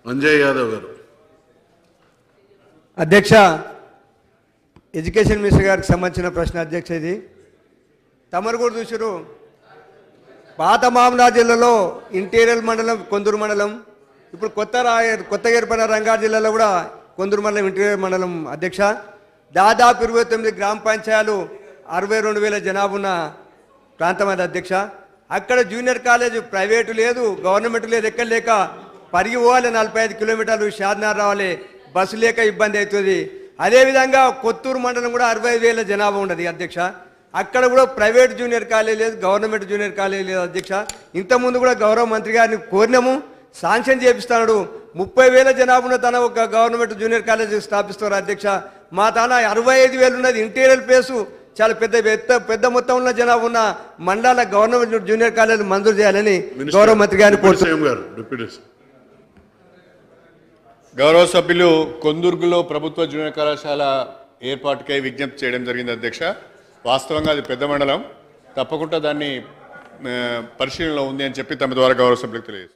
అంజయ్ యాదవ్ గారు అధ్యక్ష education minister గారికి సంబంధించిన ప్రశ్న అధ్యక్ష ఇది తమరు కూడా చూసారు పాత మామలా జిల్లాలో ఇంటీరియర్ మండలం కొందూరు మండలం ఇప్పుడు కొత్త రా కొత్తగా ఏర్పడిన రంగారెడ్డి జిల్లాలో కూడా కొందూరు మండలం ఇంటీరియర్ మండలం అధ్యక్ష దాదాపు ఇరవై తొమ్మిది గ్రామ పంచాయలు అరవై రెండు వేల జనాభా ఉన్న ప్రాంతం అది అధ్యక్ష అక్కడ జూనియర్ కాలేజ్ ప్రైవేటు లేదు గవర్నమెంట్ లేదు ఎక్కడ లేక పరిగి పోవాలి నలభై ఐదు కిలోమీటర్లు షాద్నార్ రావాలి బస్సు లేక ఇబ్బంది అవుతుంది అదేవిధంగా కొత్తూరు మండలం కూడా అరవై వేల జనాభా ఉండదు అధ్యక్ష అక్కడ కూడా ప్రైవేట్ జూనియర్ కాలేజ్ లేదు గవర్నమెంట్ జూనియర్ కాలేజ్ లేదు అధ్యక్ష ఇంతకుముందు కూడా గౌరవ మంత్రి గారిని కోరినాము శాంక్షన్ చేపిస్తున్నాడు ముప్పై వేల జనాభా ఉన్న తన ఒక గవర్నమెంట్ జూనియర్ కాలేజ్ స్థాపిస్తారు అధ్యక్ష మా తన అరవై ఐదు వేలు ఉన్నది ఇంటీరియర్ ప్లేసు చాలా పెద్ద పెద్ద పెద్ద మొత్తంలో జనాభా ఉన్న మండల గవర్నమెంట్ జూనియర్ కాలేజ్ మంజూరు చేయాలని మినిస్టర్ గౌరవ మంత్రి గారిని డిప్యూటీ కోరుతున్నాను సీఎం గారు డిప్యూటీ సీఎం. గౌరవ సభ్యులు కొందుర్గులో ప్రభుత్వ జూనియర్ కళాశాల ఏర్పాటుకై విజ్ఞప్తి చేయడం జరిగింది అధ్యక్ష వాస్తవంగా అది పెద్ద మండలం తప్పకుండా దాన్ని ఆ, పరిశీలనలో ఉంది అని చెప్పి తమ ద్వారా గౌరవ సభ్యులకు తెలియజేస్తారు